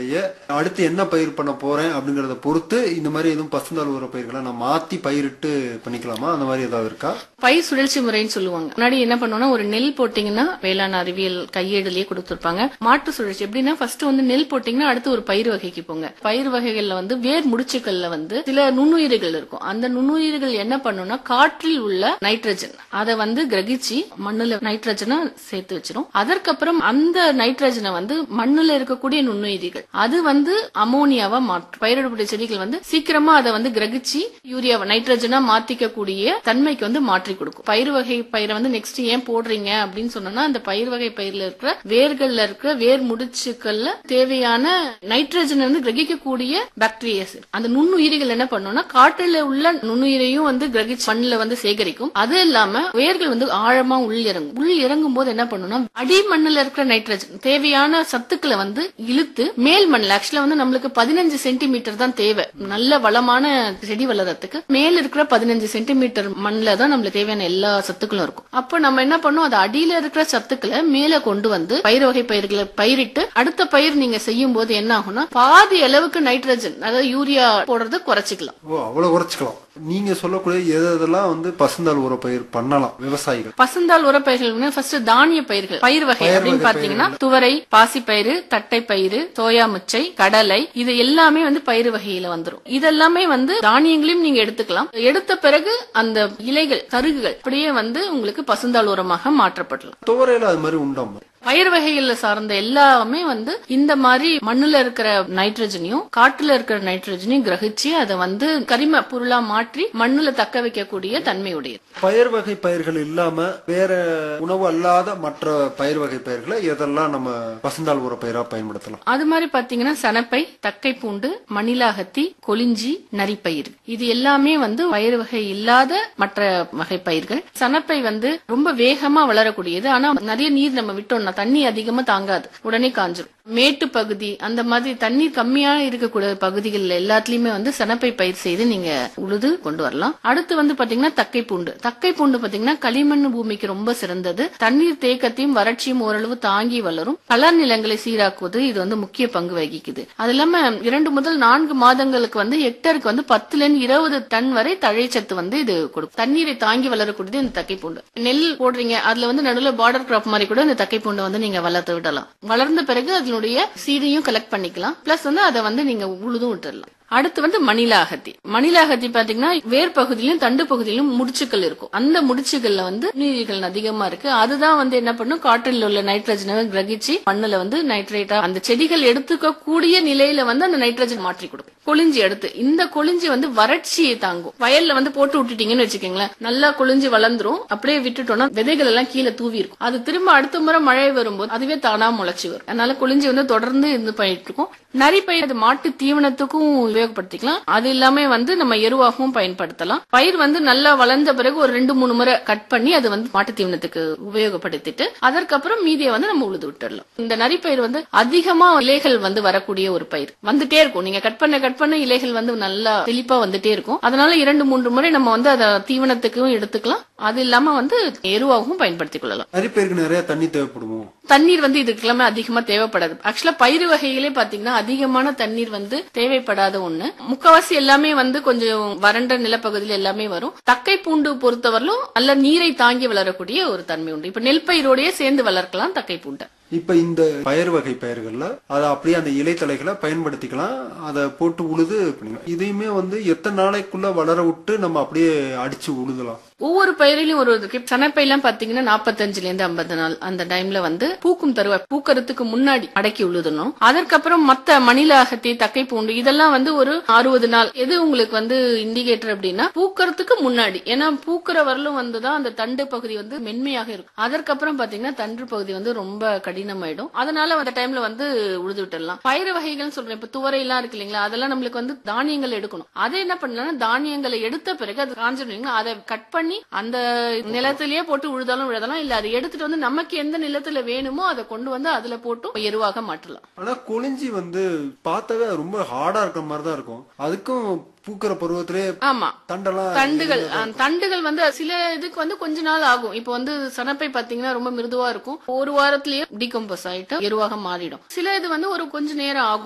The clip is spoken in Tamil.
செய்ய அடுத்து என்ன பயிர் பண்ண போறேன் அப்படிங்கறத பொறுத்து இந்த மாதிரி எதுவும் பசுந்தாள் உர பயிர்களை நான் மாத்தி பயிரிட்டு பண்ணிக்கலாமா அந்த மாதிரி ஏதாவது இருக்கா பயிர் சுழற்சி முறைன்னு சொல்லுவாங்க முன்னாடி என்ன பண்ணுவோம்னா ஒரு நெல் போட்டீங்கன்னா வேளாண் அறிவியல் கையேடுலயே கொடுத்திருப்பாங்க மாட்டு சுழற்சி எப்படின்னா ஃபர்ஸ்ட் வந்து நெல் போட்டீங்கன்னா அடுத்து ஒரு பயிர் வகைக்கு போங்க பயிர் வகைகள்ல வந்து வேர் முடிச்சுக்கள்ல வந்து சில நுண்ணுயிர்கள் இருக்கும் அந்த நுண்ணுயிர்கள் என்ன பண்ணும்னா காற்றில் உள்ள நைட்ரஜன் அதை வந்து கிரகிச்சு மண்ணுல நைட்ரஜனை சேர்த்து வச்சிரும் அதற்கப்புறம் அந்த நைட்ரஜனை வந்து மண்ணுல இருக்கக்கூடிய நுண்ணுயிரிகள் அது வந்து அமோனியாவா மாற்றும் பயிரிடக்கூடிய செடிகள் வந்து சீக்கிரமா அதை வந்து கிரகிச்சு யூரியாவை நைட்ரஜனா மாத்திக்க கூடிய தன்மைக்கு வந்து மாற்றி கொடுக்கும் பயிர் வகை பயிரை வந்து நெக்ஸ்ட் ஏன் போடுறீங்க அப்படின்னு சொன்னோம்னா அந்த பயிர் வகை பயிர்ல இருக்கிற வேர்கள்ல இருக்கிற வேர் முடிச்சுக்கள்ல தேவையான நைட்ரஜன் வந்து கிரகிக்கக்கூடிய பாக்டீரியாஸ் அந்த நுண்ணுயிரிகள் என்ன பண்ணும்னா காற்றுல உள்ள நுண்ணுயிரையும் வந்து கிரகிச்சு மண்ணுல வந்து சேகரிக்கும் அது இல்லாம வேர்கள் வந்து ஆழமா உள் இறங்கும் உள் இறங்கும் போது என்ன பண்ணும்னா அடி மண்ணுல இருக்கிற நைட்ரஜன் தேவையான சத்துக்களை வந்து இழுத்து மேல் மண்ணில் ஆக்சுவலா வந்து நம்மளுக்கு பதினஞ்சு சென்டிமீட்டர் தான் தேவை நல்ல வளமான செடி வளர்றதுக்கு மேல் இருக்கிற பதினஞ்சு சென்டிமீட்டர் மண்ணில் தான் நம்மளுக்கு தேவையான எல்லா சத்துக்களும் இருக்கும் அப்ப நம்ம என்ன பண்ணோம் அது அடியில இருக்கிற சத்துக்களை மேல கொண்டு வந்து பயிர் வகை பயிர்களை பயிரிட்டு அடுத்த பயிர் நீங்க செய்யும் போது என்ன ஆகும்னா பாதி அளவுக்கு நைட்ரஜன் அதாவது யூரியா போடுறத குறைச்சிக்கலாம் ஓ அவ்வளவு குறைச்சிக்கலாம் நீங்க சொல்லக்கூடிய எது எதெல்லாம் வந்து பசுந்தாள் உர பயிர் பண்ணலாம் விவசாயிகள் பசுந்தாள் உரப்பயிர்கள் ஃபர்ஸ்ட் தானிய பயிர்கள் பயிர் வகை பயிர் அப்படின்னு வகை பாத்தீங்கன்னா துவரை பாசிப்பயிறு தட்டைப்பயிறு சோயா முச்சை கடலை இது எல்லாமே வந்து பயிர் வகையில வந்துரும் இதெல்லாமே வந்து தானியங்களையும் நீங்க எடுத்துக்கலாம் எடுத்த பிறகு அந்த இலைகள் தருகுகள் அப்படியே வந்து உங்களுக்கு பசுந்தாள் உரமாக மாற்றப்படலாம் துவரையில அது மாதிரி உண்டாமா பயிர் வகைகள்ல சார்ந்த எல்லாமே வந்து இந்த மாதிரி மண்ணுல இருக்கிற நைட்ரஜனையும் காட்டுல இருக்கிற நைட்ரஜனையும் கிரகிச்சு அதை வந்து கரிம பொருளா மாற்றி மண்ணுல தக்க வைக்கக்கூடிய தன்மை உடையது பயிர் வகை பயிர்கள் இல்லாம வேற உணவு அல்லாத மற்ற பயிர் வகை பயிர்களை எதெல்லாம் நம்ம பசுந்தாள் உர பயிரா பயன்படுத்தலாம் அது மாதிரி பாத்தீங்கன்னா சனப்பை தக்கை பூண்டு மணிலாகத்தி கொளிஞ்சி நரிப்பயிர் இது எல்லாமே வந்து பயிர் வகை இல்லாத மற்ற வகை பயிர்கள் சனப்பை வந்து ரொம்ப வேகமா வளரக்கூடியது ஆனா நிறைய நீர் நம்ம விட்டோம்னா தண்ணி அதிகமா தாங்காது உடனே காஞ்சிரும் மேட்டு பகுதி அந்த மாதிரி தண்ணீர் கம்மியா இருக்கக்கூடிய பகுதிகள் எல்லாத்துலயுமே வந்து சனப்பை பயிர் செய்து நீங்க உழுது கொண்டு வரலாம் அடுத்து வந்து பாத்தீங்கன்னா தக்கை பூண்டு தக்கை பூண்டு பாத்தீங்கன்னா களிமண் பூமிக்கு ரொம்ப சிறந்தது தண்ணீர் தேக்கத்தையும் வறட்சியும் ஓரளவு தாங்கி வளரும் பலர் நிலங்களை சீராக்குவது இது வந்து முக்கிய பங்கு வகிக்குது அது இல்லாம இரண்டு முதல் நான்கு மாதங்களுக்கு வந்து ஹெக்டருக்கு வந்து பத்துல இருந்து இருபது டன் வரை தழைச்சத்து வந்து இது கொடுக்கும் தண்ணீரை தாங்கி வளரக்கூடியது இந்த தக்கை பூண்டு நெல் போடுறீங்க அதுல வந்து நடுவுல பார்டர் கிராப் மாதிரி கூட இந்த தக்கை பூண்டை வந்து நீங்க வளர்த்து விடலாம் வளர்ந்த பிறகு அதனுடைய சீடையும் கலெக்ட் பண்ணிக்கலாம் பிளஸ் வந்து அதை வந்து நீங்க உழுதும் விட்டுறலாம் அடுத்து வந்து மணிலாகத்தி மணிலாகத்தி பாத்தீங்கன்னா வேர் பகுதியிலும் தண்டு பகுதியிலும் முடிச்சுக்கள் இருக்கும் அந்த முடிச்சுகள்ல வந்து நீர்கள் அதிகமா இருக்கு அதுதான் வந்து என்ன பண்ணும் காற்றில் உள்ள நைட்ரஜனை கிரகிச்சு மண்ணுல வந்து நைட்ரேட்டா அந்த செடிகள் எடுத்துக்க கூடிய நிலையில வந்து அந்த நைட்ரஜன் மாற்றி கொடுக்கும் கொளிஞ்சி எடுத்து இந்த கொளிஞ்சி வந்து வறட்சியை தாங்கும் வயல்ல வந்து போட்டு விட்டுட்டீங்கன்னு வச்சுக்கோங்களேன் நல்லா கொளிஞ்சி வளர்ந்துரும் அப்படியே விட்டுட்டோம்னா விதைகள் எல்லாம் கீழே தூவி இருக்கும் அது திரும்ப அடுத்த முறை மழை வரும்போது அதுவே தானா முளைச்சி வரும் அதனால கொளிஞ்சி வந்து தொடர்ந்து இது பண்ணிட்டு இருக்கும் நரிப்பயிர் அது மாட்டு தீவனத்துக்கும் உபயோகப்படுத்திக்கலாம் அது இல்லாம வந்து நம்ம எருவாகவும் பயன்படுத்தலாம் பயிர் வந்து நல்லா வளர்ந்த பிறகு ஒரு ரெண்டு மூணு முறை கட் பண்ணி அது வந்து மாட்டு தீவனத்துக்கு உபயோகப்படுத்திட்டு அதற்கப்புறம் மீதியை வந்து நம்ம உழுது விட்டுடலாம் இந்த நரிப்பயிர் வந்து அதிகமா இலைகள் வந்து வரக்கூடிய ஒரு பயிர் வந்துட்டே இருக்கும் நீங்க கட் பண்ண கட் பண்ண இலைகள் வந்து நல்லா செழிப்பா வந்துட்டே இருக்கும் அதனால இரண்டு மூன்று முறை நம்ம வந்து அதை தீவனத்துக்கும் எடுத்துக்கலாம் அது இல்லாம வந்து எருவாகவும் பயன்படுத்திக் கொள்ளலாம் நரிப்பயிருக்கு நிறைய தண்ணி தேவைப்படுமோ தண்ணீர் வந்து இதுக்கு எல்லாமே அதிகமா தேவைப்படாது ஆக்சுவலா பயிர் வகைகளே பாத்தீங்கன்னா அதிகமான தண்ணீர் வந்து தேவைப்படாத ஒண்ணு முக்கவாசி எல்லாமே வந்து கொஞ்சம் வறண்ட நிலப்பகுதியில் எல்லாமே வரும் தக்கை பூண்டு பொறுத்தவரையிலும் நல்ல நீரை தாங்கி வளரக்கூடிய ஒரு தன்மை உண்டு இப்ப நெல் பயிரோடயே சேர்ந்து வளர்க்கலாம் தக்கை பூண்டை இப்ப இந்த பயிர் வகை பயிர்கள்ல அதை அப்படியே அந்த இலைத்தலைகளை பயன்படுத்திக்கலாம் அதை போட்டு உழுது பண்ணிக்கலாம். இதையுமே வந்து எத்தனை நாளைக்குள்ள வளர விட்டு நம்ம அப்படியே அடிச்சு உழுதலாம் ஒவ்வொரு பயிரிலையும் ஒரு இருக்கு சனப்பை எல்லாம் பாத்தீங்கன்னா நாற்பத்தஞ்சுல இருந்து ஐம்பது நாள் அந்த டைம்ல வந்து பூக்கும் தருவாய் பூக்கறதுக்கு முன்னாடி அடக்கி உழுதணும் அதற்கப்புறம் மத்த மணிலாகத்தி தக்கை பூண்டு இதெல்லாம் வந்து ஒரு அறுபது நாள் எது உங்களுக்கு வந்து இண்டிகேட்டர் அப்படின்னா பூக்கறதுக்கு முன்னாடி ஏன்னா பூக்கிற வரலும் வந்துதான் அந்த தண்டு பகுதி வந்து மென்மையாக இருக்கும் அதற்கப்புறம் பாத்தீங்கன்னா தண்டு பகுதி வந்து ரொம்ப கடினமாயிடும் அதனால அந்த டைம்ல வந்து உழுது விட்டுடலாம் பயிர் வகைகள் சொல்றேன் இப்ப துவரை எல்லாம் இருக்கு இல்லைங்களா அதெல்லாம் நம்மளுக்கு வந்து தானியங்கள் எடுக்கணும் அதை என்ன பண்ணலாம் தானியங்களை எடுத்த பிறகு அது காஞ்சிடும் அதை கட் பண்ணி அந்த நிலத்திலேயே போட்டு உழுதாலும் விழுதலாம் இல்ல அதை எடுத்துட்டு வந்து நமக்கு எந்த நிலத்துல வேணுமோ அதை கொண்டு வந்து அதுல போட்டு எருவாக மாற்றலாம் ஆனா கொளிஞ்சி வந்து பார்த்தாவே ரொம்ப ஹார்டா இருக்கிற மாதிரி தான் இருக்கும் அதுக்கும் பூக்கிற பருவத்திலே ஆமா தண்டெல்லாம் தண்டுகள் அஹ், தண்டுகள் வந்து சில இதுக்கு வந்து கொஞ்ச நாள் ஆகும் இப்போ வந்து சனப்பை பாத்தீங்கன்னா ரொம்ப மிருதுவா இருக்கும் ஒரு வாரத்திலேயே டிகம்போஸ் ஆயிட்டு எருவாக மாறிடும் சில இது வந்து ஒரு கொஞ்ச நேரம் ஆகும்